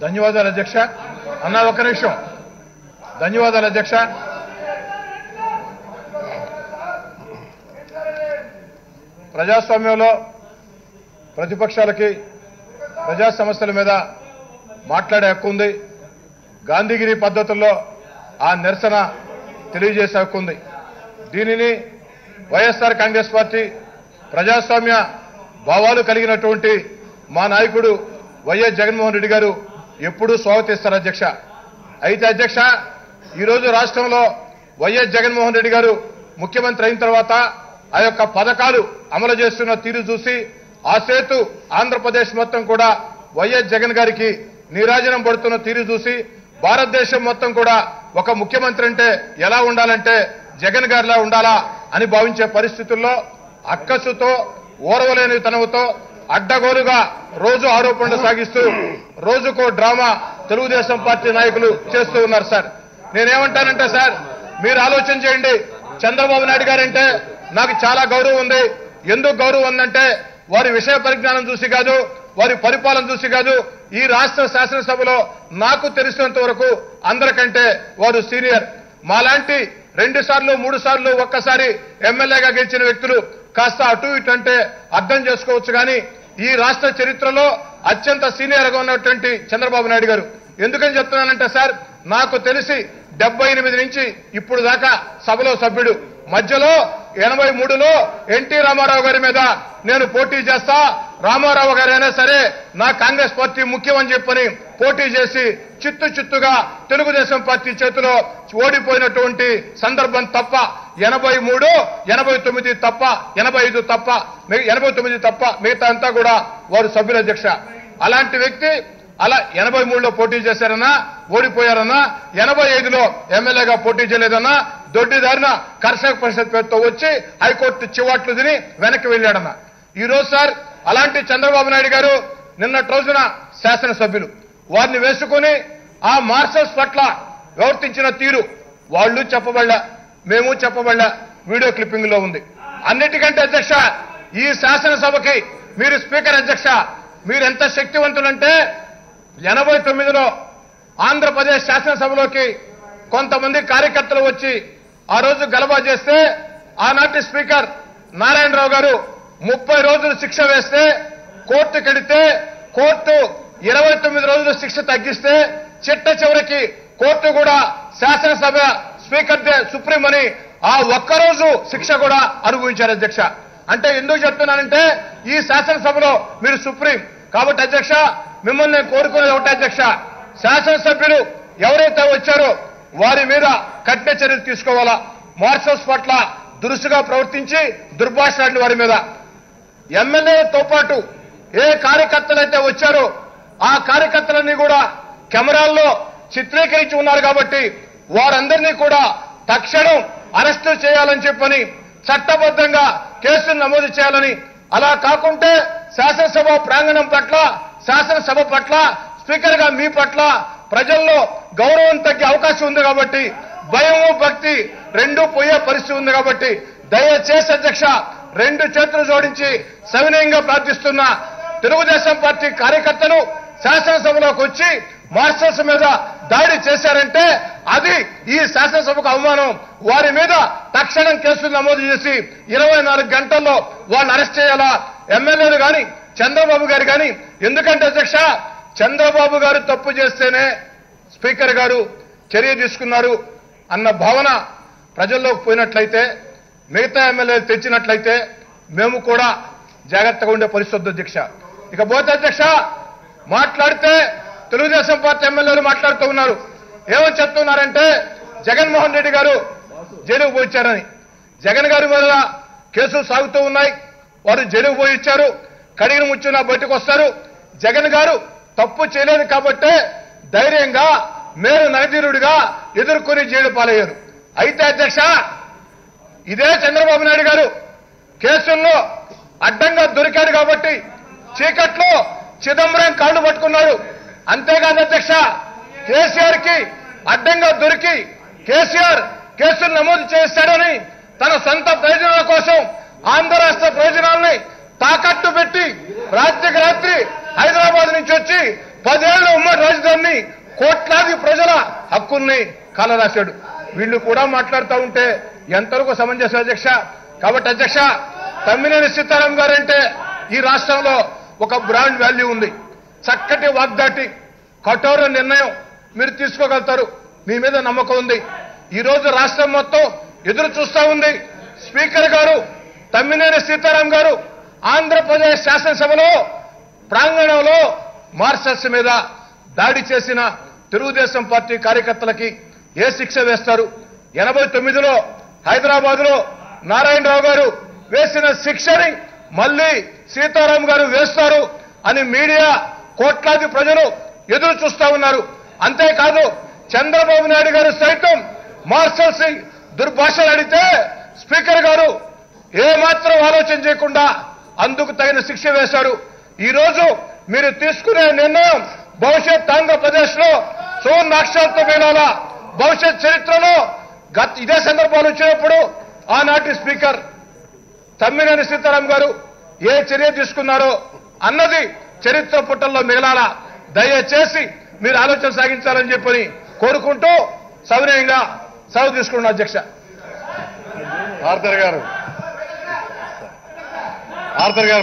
ధన్యవాదాలు అధ్యక్ష అన్న ఒక్క నిమిషం ధన్యవాదాలు అధ్యక్ష ప్రజాస్వామ్యంలో ప్రతిపక్షాలకి ప్రజా సమస్యల మీద మాట్లాడే హక్కు ఉంది గాంధీగిరి పద్ధతుల్లో ఆ నిరసన తెలియజేసే హక్కు ఉంది దీనిని వైఎస్ఆర్ కాంగ్రెస్ పార్టీ ప్రజాస్వామ్య భావాలు కలిగినటువంటి మా నాయకుడు వైఎస్ జగన్మోహన్ రెడ్డి గారు ఎప్పుడూ స్వాగతిస్తారు అధ్యక్ష అయితే అధ్యక్ష ఈరోజు రాష్ట్రంలో వైఎస్ జగన్మోహన్ రెడ్డి గారు ముఖ్యమంత్రి అయిన తర్వాత ఆ యొక్క పథకాలు అమలు చేస్తున్న తీరు చూసి ఆ సేతు ఆంధ్రప్రదేశ్ మొత్తం కూడా వైఎస్ జగన్ గారికి నీరాజనం పడుతున్న తీరు చూసి భారతదేశం మొత్తం కూడా ఒక ముఖ్యమంత్రి అంటే ఎలా ఉండాలంటే జగన్ గారిలా ఉండాలా అని భావించే పరిస్థితుల్లో అక్కసుతో ఓర్వలేని తనవుతో అడ్డగోలుగా రోజు ఆరోపణలు సాగిస్తూ రోజుకో డ్రామా తెలుగుదేశం పార్టీ నాయకులు చేస్తూ ఉన్నారు సార్ నేనేమంటానంటే సార్ మీరు ఆలోచన చేయండి చంద్రబాబు నాయుడు గారంటే నాకు చాలా గౌరవం ఉంది ఎందుకు గౌరవం ఉందంటే వారి విషయ పరిజ్ఞానం చూసి కాదు వారి పరిపాలన చూసి కాదు ఈ రాష్ట్ర శాసనసభలో నాకు తెలిసినంత వరకు అందరికంటే వారు సీనియర్ మాలాంటి రెండు సార్లు మూడు సార్లు ఒక్కసారి ఎమ్మెల్యేగా గెలిచిన వ్యక్తులు కాస్త అటు ఇటు అంటే అర్థం చేసుకోవచ్చు కానీ ఈ రాష్ట్ర చరిత్రలో అత్యంత సీనియర్ గా ఉన్నటువంటి చంద్రబాబు నాయుడు గారు ఎందుకని చెప్తున్నానంటే సార్ నాకు తెలిసి డెబ్బై ఎనిమిది నుంచి ఇప్పుడు దాకా సభలో సభ్యుడు మధ్యలో ఎనభై మూడులో ఎన్టీ రామారావు గారి మీద నేను పోటీ చేస్తా రామారావు గారైనా సరే నా కాంగ్రెస్ పార్టీ ముఖ్యం అని చెప్పని పోటీ చేసి చిత్తు చిత్తుగా తెలుగుదేశం పార్టీ చేతిలో ఓడిపోయినటువంటి సందర్భం తప్ప ఎనభై మూడు ఎనభై తొమ్మిది తప్ప ఎనభై ఐదు తప్ప మిగ- ఎనభై తొమ్మిది తప్ప మిగతా అంతా కూడా వారు సభ్యుల అధ్యక్ష అలాంటి వ్యక్తి అలా ఎనభై మూడులో పోటీ చేశారన్నా ఓడిపోయారన్నా ఎనభై ఐదులో ఎమ్మెల్యేగా పోటీ చేయలేదన్నా దొడ్డిదారిన కర్షక పరిషత్ పేరుతో వచ్చి హైకోర్టు చివాట్లు తిని వెనక్కి వెళ్ళాడన్నా ఈ రోజు సార్ అలాంటి చంద్రబాబు నాయుడు గారు నిన్నటి రోజున శాసనసభ్యులు వారిని వేసుకుని ఆ మార్షల్స్ పట్ల ప్రవర్తించిన తీరు వాళ్ళు చెప్పబడ్డా మేము చెప్పబడ్డా వీడియో క్లిప్పింగ్ లో ఉంది అన్నిటికంటే అధ్యక్ష ఈ శాసనసభకి మీరు స్పీకర్ అధ్యక్ష మీరు ఎంత శక్తివంతులంటే ఎనభై తొమ్మిదిలో ఆంధ్రప్రదేశ్ శాసనసభలోకి కొంతమంది కార్యకర్తలు వచ్చి ఆ రోజు గలబా చేస్తే ఆనాటి స్పీకర్ నారాయణరావు గారు ముప్పై రోజులు శిక్ష వేస్తే కోర్టు కెడితే కోర్టు ఇరవై తొమ్మిది రోజులు శిక్ష తగ్గిస్తే చిట్ట చివరికి కోర్టు కూడా శాసనసభ స్పీకర్ దే సుప్రీం అని ఆ ఒక్కరోజు శిక్ష కూడా అనుభవించారు అధ్యక్ష అంటే ఎందుకు చెప్తున్నానంటే ఈ శాసనసభలో మీరు సుప్రీం కాబట్టి అధ్యక్ష మిమ్మల్ని నేను కోరుకునేది ఒకటే అధ్యక్ష శాసనసభ్యులు ఎవరైతే వచ్చారో వారి మీద కఠిన చర్యలు తీసుకోవాలా మార్షల్స్ పట్ల దురుసుగా ప్రవర్తించి దుర్భాషలాడిన వారి మీద ఎమ్మెల్యేలతో పాటు ఏ కార్యకర్తలైతే వచ్చారో ఆ కార్యకర్తలన్నీ కూడా కెమెరాల్లో చిత్రీకరించి ఉన్నారు కాబట్టి వారందరినీ కూడా తక్షణం అరెస్టు చేయాలని చెప్పని చట్టబద్ధంగా కేసులు నమోదు చేయాలని అలా కాకుంటే శాసనసభ ప్రాంగణం పట్ల శాసనసభ పట్ల స్పీకర్ గా మీ పట్ల ప్రజల్లో గౌరవం తగ్గే అవకాశం ఉంది కాబట్టి భయము భక్తి రెండూ పోయే పరిస్థితి ఉంది కాబట్టి దయచేసి అధ్యక్ష రెండు చేతులు జోడించి సవినయంగా ప్రార్థిస్తున్న తెలుగుదేశం పార్టీ కార్యకర్తలు శాసనసభలోకి వచ్చి మార్షల్స్ మీద దాడి చేశారంటే అది ఈ శాసనసభకు అవమానం వారి మీద తక్షణం కేసులు నమోదు చేసి ఇరవై నాలుగు గంటల్లో వాళ్ళని అరెస్ట్ చేయాలా ఎమ్మెల్యేలు గాని చంద్రబాబు గారు గాని ఎందుకంటే అధ్యక్ష చంద్రబాబు గారు తప్పు చేస్తేనే స్పీకర్ గారు చర్య తీసుకున్నారు అన్న భావన ప్రజల్లోకి పోయినట్లయితే మిగతా ఎమ్మెల్యేలు తెచ్చినట్లయితే మేము కూడా జాగ్రత్తగా ఉండే పరిస్థితి అధ్యక్ష ఇకపోతే అధ్యక్ష మాట్లాడితే తెలుగుదేశం పార్టీ ఎమ్మెల్యేలు మాట్లాడుతూ ఉన్నారు ఏమని చెప్తున్నారంటే జగన్మోహన్ రెడ్డి గారు జైలుకు పోయించారని జగన్ గారి వల్ల కేసులు సాగుతూ ఉన్నాయి వారు జైలుకు పోయి ఇచ్చారు కడిగిన ముచ్చున బయటకు వస్తారు జగన్ గారు తప్పు చేయలేదు కాబట్టే ధైర్యంగా మేలు నగదీరుడిగా ఎదుర్కొని జైలు పాలయ్యారు అయితే అధ్యక్ష ఇదే చంద్రబాబు నాయుడు గారు కేసుల్లో అడ్డంగా దొరికాడు కాబట్టి చీకట్లో చిదంబరం కాళ్ళు పట్టుకున్నాడు అంతేకాదు అధ్యక్ష కేసీఆర్ కి అడ్డంగా దొరికి కేసీఆర్ కేసులు నమోదు చేస్తాడని తన సొంత ప్రయోజనాల కోసం ఆంధ్ర రాష్ట్ర ప్రయోజనాల్ని తాకట్టు పెట్టి రాత్రికి రాత్రి హైదరాబాద్ నుంచి వచ్చి పదేళ్ల ఉమ్మడి రాజధాని కాల రాశాడు వీళ్ళు కూడా మాట్లాడుతూ ఉంటే ఎంతవరకు సమంజసం అధ్యక్ష కాబట్టి అధ్యక్ష తమ్మినేని సీతారాం గారంటే ఈ రాష్ట్రంలో ఒక బ్రాండ్ వాల్యూ ఉంది చక్కటి వాగ్దాటి కఠోర నిర్ణయం మీరు తీసుకోగలుగుతారు మీ మీద నమ్మకం ఉంది ఈ రోజు రాష్ట్రం మొత్తం ఎదురు చూస్తా ఉంది స్పీకర్ గారు తమ్మినేని సీతారాం గారు ఆంధ్రప్రదేశ్ శాసనసభలో ప్రాంగణంలో మార్షల్స్ మీద దాడి చేసిన తెలుగుదేశం పార్టీ కార్యకర్తలకి ఏ శిక్ష వేస్తారు ఎనభై తొమ్మిదిలో హైదరాబాద్ లో నారాయణరావు గారు వేసిన శిక్షని మళ్ళీ సీతారాం గారు వేస్తారు అని మీడియా కోట్లాది ప్రజలు ఎదురు చూస్తా ఉన్నారు అంతేకాదు చంద్రబాబు నాయుడు గారు సైతం మార్షల్స్ దుర్భాషలు అడిగితే స్పీకర్ గారు ఏ మాత్రం ఆలోచన చేయకుండా అందుకు తగిన శిక్ష వేశారు ఈ రోజు మీరు తీసుకునే నిర్ణయం భవిష్యత్ ఆంధ్రప్రదేశ్ లో సువర్ణాక్షరాలతో వేలాలా భవిష్యత్ చరిత్రలో గత ఇదే సందర్భాలు వచ్చినప్పుడు ఆనాటి స్పీకర్ తమ్మినేని సీతారాం గారు ఏ చర్య తీసుకున్నారో అన్నది చరిత్ర పుటల్లో మిగలాలా దయచేసి మీరు ఆలోచన సాగించాలని చెప్పని కోరుకుంటూ సవినయంగా సెలవు తీసుకున్న అధ్యక్ష ఆర్థర్ గారు ఆర్థర్ గారు